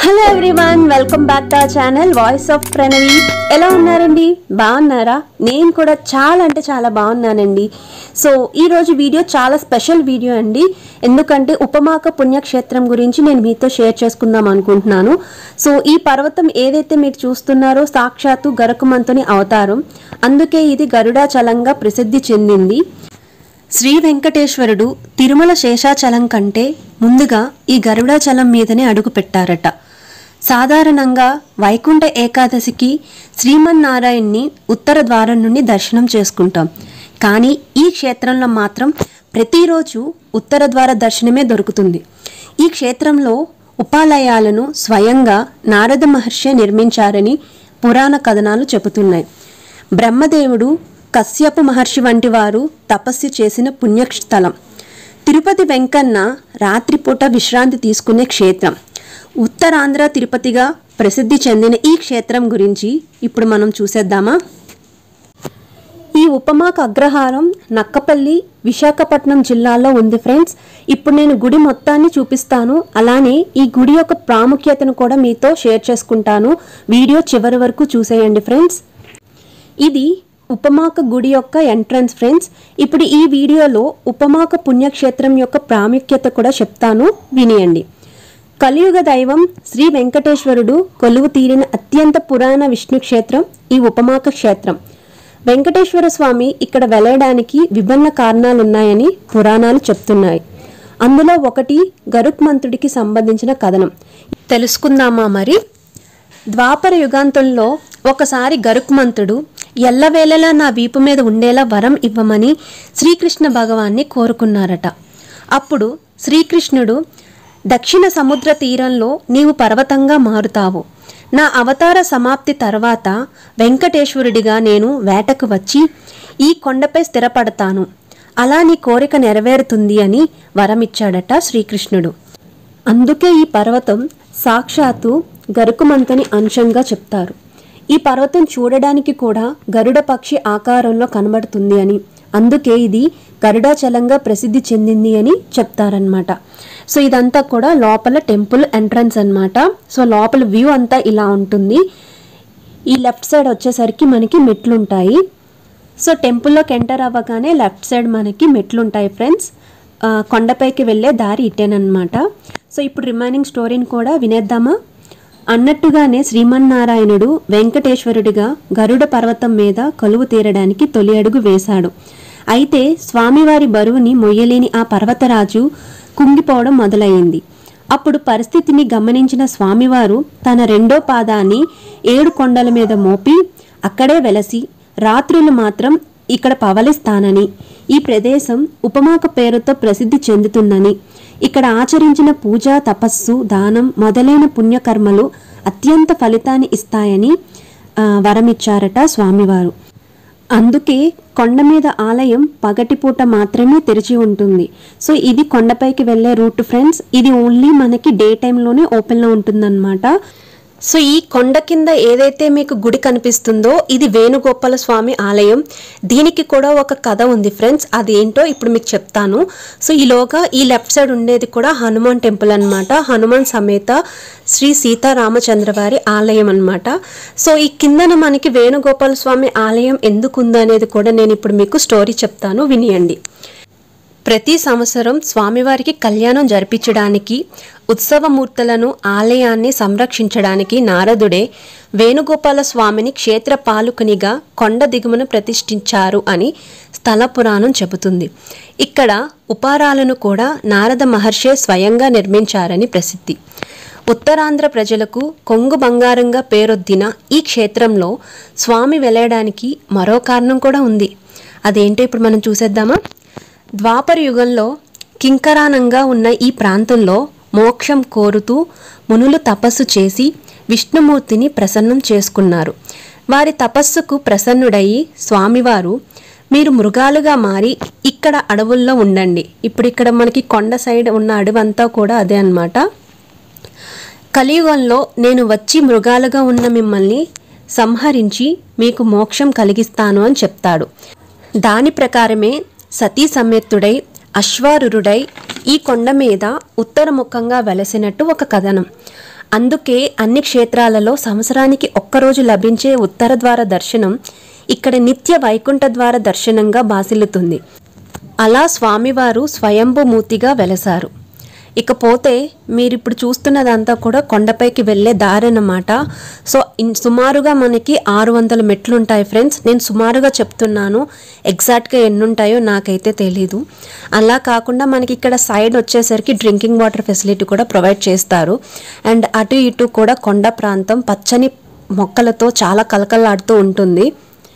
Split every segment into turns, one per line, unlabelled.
hello everyone welcome back to channel voice of Pranavi ఎలా ఉన్నారండి బాగున్నారా నేను కూడా చాలా అంటే చాలా బాగున్నానండి సో ఈ రోజు వీడియో చాలా స్పెషల్ వీడియో అండి ఎందుకంటే ఉపమాక పుణ్యక్షేత్రం గురించి నేను మీతో షేర్ చేసుకుందాం అనుకుంటున్నాను సో ఈ పర్వతం ఏదైతే మీరు చూస్తున్నారో సాక్షాత్తు గరుకుమంతుని అవతారం అందుకే ఇది గరుడాచలంగా ప్రసిద్ధి చెందింది శ్రీ వెంకటేశ్వరుడు తిరుమల శేషాచలం కంటే ముందుగా ఈ గరుడాచలం మీదనే అడుగు పెట్టారట సాధారణంగా వైకుంఠ ఏకాదశికి శ్రీమన్నారాయణ్ణి ఉత్తర ద్వారం నుండి దర్శనం చేసుకుంటాం కానీ ఈ క్షేత్రంలో మాత్రం ప్రతిరోజు ఉత్తర ద్వార దర్శనమే దొరుకుతుంది ఈ క్షేత్రంలో ఉపాలయాలను స్వయంగా నారద మహర్షి నిర్మించారని పురాణ కథనాలు చెబుతున్నాయి బ్రహ్మదేవుడు కశ్యప మహర్షి వంటి వారు తపస్సు చేసిన పుణ్యస్థలం తిరుపతి వెంకన్న రాత్రిపూట విశ్రాంతి తీసుకునే క్షేత్రం ఉత్తరాంధ్ర తిరుపతిగా ప్రసిద్ధి చెందిన ఈ క్షేత్రం గురించి ఇప్పుడు మనం చూసేద్దామా ఈ ఉపమాక అగ్రహారం నక్కపల్లి విశాఖపట్నం జిల్లాలో ఉంది ఫ్రెండ్స్ ఇప్పుడు నేను గుడి మొత్తాన్ని చూపిస్తాను అలానే ఈ గుడి యొక్క ప్రాముఖ్యతను కూడా మీతో షేర్ చేసుకుంటాను వీడియో చివరి వరకు చూసేయండి ఫ్రెండ్స్ ఇది ఉపమాక గుడి యొక్క ఎంట్రన్స్ ఫ్రెండ్స్ ఇప్పుడు ఈ వీడియోలో ఉపమాక పుణ్యక్షేత్రం యొక్క ప్రాముఖ్యత కూడా చెప్తాను వినియండి కలియుగ దైవం శ్రీ వెంకటేశ్వరుడు కొలువు తీరిన అత్యంత పురాణ విష్ణు క్షేత్రం ఈ ఉపమాక క్షేత్రం వెంకటేశ్వర స్వామి ఇక్కడ వెళ్లడానికి విభిన్న కారణాలున్నాయని పురాణాలు చెప్తున్నాయి అందులో ఒకటి గరుత్మంతుడికి సంబంధించిన కథనం తెలుసుకుందామా మరి ద్వాపర యుగాంతంలో ఒకసారి గరుక్మంతుడు ఎల్లవేళలా నా వీపు మీద ఉండేలా వరం ఇవ్వమని శ్రీకృష్ణ భగవాన్ని కోరుకున్నారట అప్పుడు శ్రీకృష్ణుడు దక్షిణ సముద్ర తీరంలో నీవు పర్వతంగా మారుతావు నా అవతార సమాప్తి తర్వాత వెంకటేశ్వరుడిగా నేను వేటకు వచ్చి ఈ కొండపై స్థిరపడతాను అలా నీ కోరిక నెరవేరుతుంది అని వరమిచ్చాడట శ్రీకృష్ణుడు అందుకే ఈ పర్వతం సాక్షాత్తు గరుకుమంతని అంశంగా చెప్తారు ఈ పర్వతం చూడడానికి కూడా గరుడ పక్షి ఆకారంలో కనబడుతుంది అని అందుకే ఇది గరుడాచలంగా ప్రసిద్ధి చెందింది అని చెప్తారనమాట సో ఇదంతా కూడా లోపల టెంపుల్ ఎంట్రన్స్ అన్నమాట సో లోపల వ్యూ అంతా ఇలా ఉంటుంది ఈ లెఫ్ట్ సైడ్ వచ్చేసరికి మనకి మెట్లు ఉంటాయి సో టెంపుల్లోకి ఎంటర్ అవ్వగానే లెఫ్ట్ సైడ్ మనకి మెట్లు ఉంటాయి ఫ్రెండ్స్ ఆ, కొండపైకి వెళ్ళే దారి ఇటేనమాట సో ఇప్పుడు రిమైనింగ్ స్టోరీని కూడా వినేద్దామా అన్నట్టుగానే శ్రీమన్నారాయణుడు వెంకటేశ్వరుడిగా గరుడ పర్వతం మీద కొలువు తీరడానికి తొలి అడుగు వేశాడు అయితే స్వామివారి బరువుని మొయ్యలేని ఆ పర్వతరాజు కుంగిపోవడం మొదలయ్యింది అప్పుడు పరిస్థితిని గమనించిన స్వామివారు తన రెండో పాదాన్ని ఏడు కొండల మీద మోపి అక్కడే వెలసి రాత్రులు మాత్రం ఇక్కడ పవలిస్తానని ఈ ప్రదేశం ఉపమాక పేరుతో ప్రసిద్ధి చెందుతుందని ఇక్కడ ఆచరించిన పూజ తపస్సు దానం మొదలైన పుణ్యకర్మలు అత్యంత ఫలితాన్ని ఇస్తాయని ఆ, వరమిచ్చారట స్వామివారు అందుకే కొండ మీద ఆలయం పగటిపూట మాత్రమే తెరిచి ఉంటుంది సో ఇది కొండపైకి వెళ్ళే రూట్ ఫ్రెండ్స్ ఇది ఓన్లీ మనకి డే టైంలోనే ఓపెన్లో ఉంటుందన్నమాట సో ఈ కొండ కింద ఏదైతే మీకు గుడి కనిపిస్తుందో ఇది వేణుగోపాల స్వామి ఆలయం దీనికి కూడా ఒక కథ ఉంది ఫ్రెండ్స్ అది ఏంటో ఇప్పుడు మీకు చెప్తాను సో ఈలోగా ఈ లెఫ్ట్ సైడ్ ఉండేది కూడా హనుమాన్ టెంపుల్ అన్నమాట హనుమాన్ సమేత శ్రీ సీతారామచంద్ర వారి ఆలయం అన్నమాట సో ఈ కిందన మనకి వేణుగోపాల స్వామి ఆలయం ఎందుకు ఉందనేది కూడా నేను ఇప్పుడు మీకు స్టోరీ చెప్తాను వినియండి ప్రతి సంవత్సరం స్వామివారికి కళ్యాణం జరిపించడానికి ఉత్సవమూర్తులను ఆలయాన్ని సంరక్షించడానికి నారదుడే వేణుగోపాల స్వామిని క్షేత్ర పాలకునిగా కొండ దిగుమను ప్రతిష్ఠించారు అని స్థల పురాణం చెబుతుంది ఇక్కడ ఉపారాలను కూడా నారద మహర్షే స్వయంగా నిర్మించారని ప్రసిద్ధి ఉత్తరాంధ్ర ప్రజలకు కొంగు బంగారంగా పేరొద్దిన ఈ క్షేత్రంలో స్వామి వెళ్ళడానికి మరో కారణం కూడా ఉంది అదేంటో ఇప్పుడు మనం చూసేద్దామా ద్వాపర యుగంలో కింకరానంగా ఉన్న ఈ ప్రాంతంలో మోక్షం కోరుతూ మునులు తపస్సు చేసి విష్ణుమూర్తిని ప్రసన్నం చేసుకున్నారు వారి తపస్సుకు ప్రసన్నుడయి స్వామివారు మీరు మృగాలుగా మారి ఇక్కడ అడవుల్లో ఉండండి ఇప్పుడు ఇక్కడ మనకి కొండ సైడ్ ఉన్న అడవంతా కూడా అదే అన్నమాట కలియుగంలో నేను వచ్చి మృగాలుగా ఉన్న మిమ్మల్ని సంహరించి మీకు మోక్షం కలిగిస్తాను అని చెప్తాడు దాని ప్రకారమే సతీ సమేతుడై అశ్వారురుడై ఈ కొండ మీద ఉత్తరముఖంగా వెలసినట్టు ఒక కథనం అందుకే అన్ని క్షేత్రాలలో సంవత్సరానికి ఒక్కరోజు లభించే ఉత్తర ద్వార దర్శనం ఇక్కడ నిత్య వైకుంఠ ద్వార దర్శనంగా బాసిల్లుతుంది అలా స్వామివారు స్వయంభూమూర్తిగా వెలసారు ఇకపోతే మీరు ఇప్పుడు చూస్తున్నదంతా కూడా కొండపైకి వెళ్ళే దారి అన్నమాట సో ఇన్- సుమారుగా మనకి ఆరు వందల మెట్లు ఉంటాయి ఫ్రెండ్స్ నేను సుమారుగా చెప్తున్నాను ఎగ్జాక్ట్గా ఎన్ని ఉంటాయో నాకైతే తెలీదు అలా కాకుండా మనకి ఇక్కడ సైడ్ వచ్చేసరికి డ్రింకింగ్ వాటర్ ఫెసిలిటీ కూడా ప్రొవైడ్ చేస్తారు అండ్ అటు ఇటు కూడా కొండ ప్రాంతం పచ్చని మొక్కలతో చాలా కలకలాడుతూ ఉంటుంది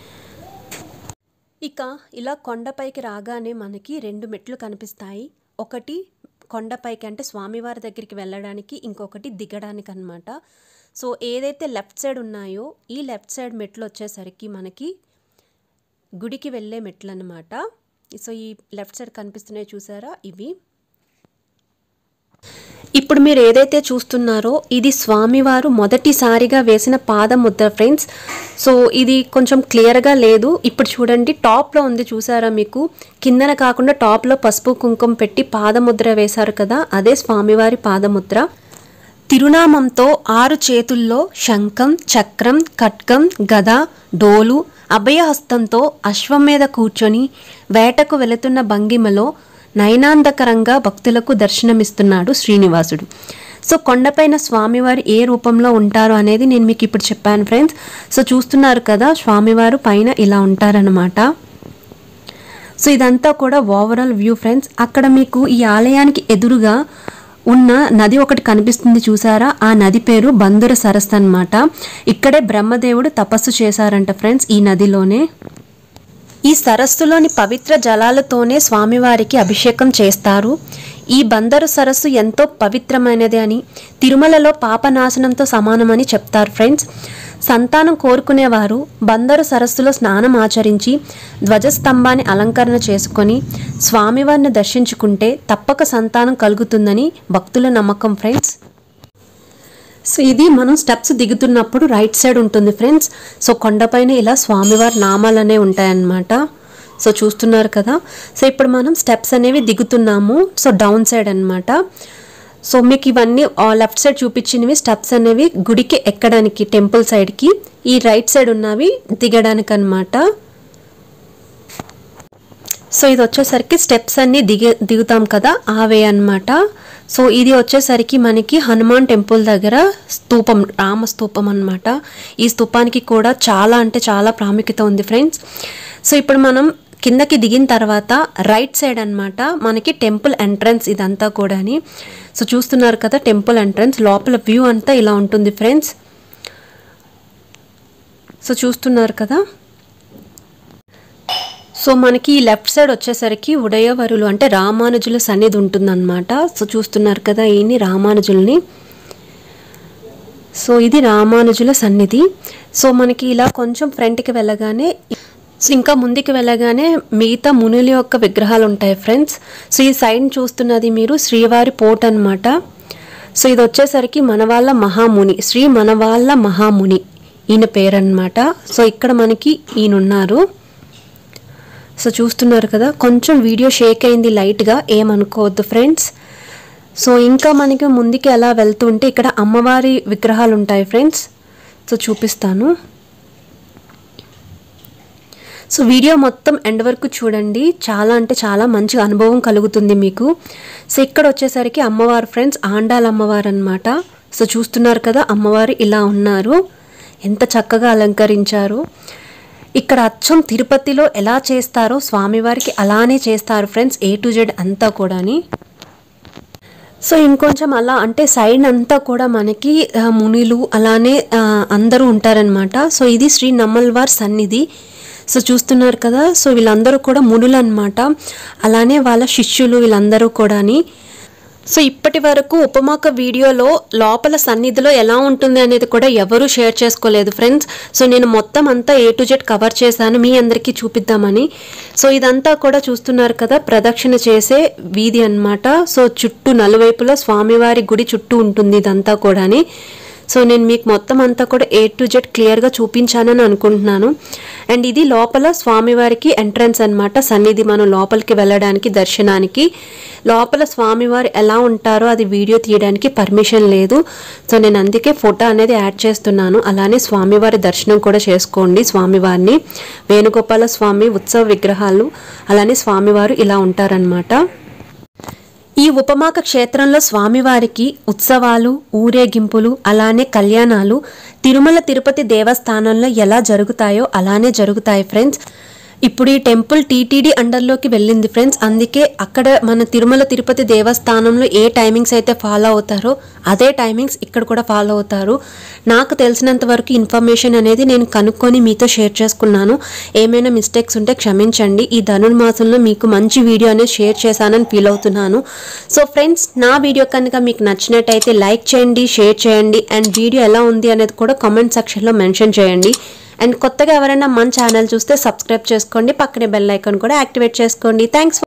ఇక ఇలా కొండపైకి రాగానే మనకి రెండు మెట్లు కనిపిస్తాయి ఒకటి కొండపైకి అంటే స్వామివారి దగ్గరికి వెళ్ళడానికి ఇంకొకటి దిగడానికి అన్నమాట సో ఏదైతే లెఫ్ట్ సైడ్ ఉన్నాయో ఈ లెఫ్ట్ సైడ్ మెట్లు వచ్చేసరికి మనకి గుడికి వెళ్ళే మెట్లు అన్నమాట సో ఈ లెఫ్ట్ సైడ్ కనిపిస్తున్నాయి చూసారా ఇవి ఇప్పుడు మీరు ఏదైతే చూస్తున్నారో ఇది స్వామివారు మొదటిసారిగా వేసిన పాదముద్ర ఫ్రెండ్స్ సో ఇది కొంచెం క్లియర్గా లేదు ఇప్పుడు చూడండి టాప్లో ఉంది చూసారా మీకు కిందన కాకుండా టాప్లో పసుపు కుంకుమ పెట్టి పాదముద్ర వేశారు కదా అదే స్వామివారి పాదముద్ర తిరునామంతో ఆరు చేతుల్లో శంఖం చక్రం ఖడ్గం గద డోలు అభయహస్తంతో అశ్వం మీద కూర్చొని వేటకు వెళుతున్న భంగిమలో నయనాందకరంగా భక్తులకు దర్శనమిస్తున్నాడు శ్రీనివాసుడు సో కొండపైన స్వామివారు ఏ రూపంలో ఉంటారు అనేది నేను మీకు ఇప్పుడు చెప్పాను ఫ్రెండ్స్ సో చూస్తున్నారు కదా స్వామివారు పైన ఇలా ఉంటారనమాట సో ఇదంతా కూడా ఓవరాల్ వ్యూ ఫ్రెండ్స్ అక్కడ మీకు ఈ ఆలయానికి ఎదురుగా ఉన్న నది ఒకటి కనిపిస్తుంది చూసారా ఆ నది పేరు బందుర సరస్సు అన్నమాట ఇక్కడే బ్రహ్మదేవుడు తపస్సు చేశారంట ఫ్రెండ్స్ ఈ నదిలోనే ఈ సరస్సులోని పవిత్ర జలాలతోనే స్వామివారికి అభిషేకం చేస్తారు ఈ బందరు సరస్సు ఎంతో పవిత్రమైనది అని తిరుమలలో పాపనాశనంతో సమానమని చెప్తారు ఫ్రెండ్స్ సంతానం కోరుకునేవారు బందరు సరస్సులో స్నానం ఆచరించి ధ్వజస్తంభాన్ని అలంకరణ చేసుకొని స్వామివారిని దర్శించుకుంటే తప్పక సంతానం కలుగుతుందని భక్తుల నమ్మకం ఫ్రెండ్స్ సో ఇది మనం స్టెప్స్ దిగుతున్నప్పుడు రైట్ సైడ్ ఉంటుంది ఫ్రెండ్స్ సో కొండపైన ఇలా స్వామివారి నామాలనే ఉంటాయన్నమాట సో చూస్తున్నారు కదా సో ఇప్పుడు మనం స్టెప్స్ అనేవి దిగుతున్నాము సో డౌన్ సైడ్ అన్నమాట సో మీకు ఇవన్నీ లెఫ్ట్ సైడ్ చూపించినవి స్టెప్స్ అనేవి గుడికి ఎక్కడానికి టెంపుల్ సైడ్కి ఈ రైట్ సైడ్ ఉన్నవి దిగడానికి అన్నమాట సో ఇది వచ్చేసరికి స్టెప్స్ అన్ని దిగే దిగుతాం కదా ఆ వే అన్నమాట సో ఇది వచ్చేసరికి మనకి హనుమాన్ టెంపుల్ దగ్గర స్తూపం రామ స్తూపం అన్నమాట ఈ స్తూపానికి కూడా చాలా అంటే చాలా ప్రాముఖ్యత ఉంది ఫ్రెండ్స్ సో ఇప్పుడు మనం కిందకి దిగిన తర్వాత రైట్ సైడ్ అన్నమాట మనకి టెంపుల్ ఎంట్రన్స్ ఇదంతా కూడాని సో చూస్తున్నారు కదా టెంపుల్ ఎంట్రన్స్ లోపల వ్యూ అంతా ఇలా ఉంటుంది ఫ్రెండ్స్ సో చూస్తున్నారు కదా సో మనకి ఈ లెఫ్ట్ సైడ్ వచ్చేసరికి ఉదయవరులు అంటే రామానుజుల సన్నిధి ఉంటుందన్నమాట సో చూస్తున్నారు కదా ఈయన్ని రామానుజుల్ని సో ఇది రామానుజుల సన్నిధి సో మనకి ఇలా కొంచెం ఫ్రంట్కి వెళ్ళగానే సో ఇంకా ముందుకు వెళ్ళగానే మిగతా మునుల యొక్క విగ్రహాలు ఉంటాయి ఫ్రెండ్స్ సో ఈ సైడ్ చూస్తున్నది మీరు శ్రీవారి పోట్ అన్నమాట సో ఇది వచ్చేసరికి మనవాళ్ళ మహాముని శ్రీ మనవాళ్ళ మహాముని ఈయన పేరు అన్నమాట సో ఇక్కడ మనకి ఈయన ఉన్నారు సో చూస్తున్నారు కదా కొంచెం వీడియో షేక్ అయింది లైట్గా ఏమనుకోవద్దు ఫ్రెండ్స్ సో ఇంకా మనకి ముందుకి ఎలా వెళ్తుంటే ఇక్కడ అమ్మవారి విగ్రహాలు ఉంటాయి ఫ్రెండ్స్ సో చూపిస్తాను సో వీడియో మొత్తం ఎండ్ వరకు చూడండి చాలా అంటే చాలా మంచి అనుభవం కలుగుతుంది మీకు సో ఇక్కడ వచ్చేసరికి అమ్మవారు ఫ్రెండ్స్ ఆండాల అమ్మవారు అనమాట సో చూస్తున్నారు కదా అమ్మవారు ఇలా ఉన్నారు ఎంత చక్కగా అలంకరించారు ఇక్కడ అచ్చం తిరుపతిలో ఎలా చేస్తారో స్వామివారికి అలానే చేస్తారు ఫ్రెండ్స్ ఏ టు జెడ్ అంతా కూడాని సో ఇంకొంచెం అలా అంటే సైడ్ అంతా కూడా మనకి ఆ, మునిలు అలానే ఆ, అందరూ ఉంటారనమాట సో ఇది శ్రీ నమ్మల్వార్ సన్నిధి సో చూస్తున్నారు కదా సో వీళ్ళందరూ కూడా మునులు అనమాట అలానే వాళ్ళ శిష్యులు వీళ్ళందరూ కూడాని సో ఇప్పటి వరకు ఉపమాక వీడియోలో లోపల సన్నిధిలో ఎలా ఉంటుంది అనేది కూడా ఎవరూ షేర్ చేసుకోలేదు ఫ్రెండ్స్ సో నేను మొత్తం అంతా ఏ టు జెడ్ కవర్ చేశాను మీ అందరికీ చూపిద్దామని సో ఇదంతా కూడా చూస్తున్నారు కదా ప్రదక్షిణ చేసే వీధి అన్నమాట సో చుట్టూ నలువైపులా స్వామివారి గుడి చుట్టూ ఉంటుంది ఇదంతా కూడాని సో నేను మీకు మొత్తం అంతా కూడా ఏ టు జెడ్ క్లియర్గా చూపించానని అనుకుంటున్నాను అండ్ ఇది లోపల స్వామివారికి ఎంట్రన్స్ అన్నమాట సన్నిధి మనం లోపలికి వెళ్ళడానికి దర్శనానికి లోపల స్వామివారు ఎలా ఉంటారో అది వీడియో తీయడానికి పర్మిషన్ లేదు సో నేను అందుకే ఫోటో అనేది యాడ్ చేస్తున్నాను అలానే స్వామివారి దర్శనం కూడా చేసుకోండి స్వామివారిని వేణుగోపాల స్వామి ఉత్సవ విగ్రహాలు అలానే స్వామివారు ఇలా ఉంటారనమాట ఈ ఉపమాక క్షేత్రంలో స్వామివారికి ఉత్సవాలు ఊరేగింపులు అలానే కళ్యాణాలు తిరుమల తిరుపతి దేవస్థానంలో ఎలా జరుగుతాయో అలానే జరుగుతాయి ఫ్రెండ్స్ ఇప్పుడు ఈ టెంపుల్ టీటీడీ అండర్లోకి వెళ్ళింది ఫ్రెండ్స్ అందుకే అక్కడ మన తిరుమల తిరుపతి దేవస్థానంలో ఏ టైమింగ్స్ అయితే ఫాలో అవుతారో అదే టైమింగ్స్ ఇక్కడ కూడా ఫాలో అవుతారు నాకు తెలిసినంత వరకు ఇన్ఫర్మేషన్ అనేది నేను కనుక్కొని మీతో షేర్ చేసుకున్నాను ఏమైనా మిస్టేక్స్ ఉంటే క్షమించండి ఈ ధనుర్మాసంలో మీకు మంచి వీడియో అనేది షేర్ చేశానని ఫీల్ అవుతున్నాను సో ఫ్రెండ్స్ నా వీడియో కనుక మీకు నచ్చినట్టయితే లైక్ చేయండి షేర్ చేయండి అండ్ వీడియో ఎలా ఉంది అనేది కూడా కామెంట్ సెక్షన్లో మెన్షన్ చేయండి అండ్ కొత్తగా ఎవరైనా మన ఛానల్ చూస్తే సబ్స్క్రైబ్ చేసుకోండి పక్కనే బెల్ ఐకాన్ కూడా యాక్టివేట్ చేసుకోండి థ్యాంక్స్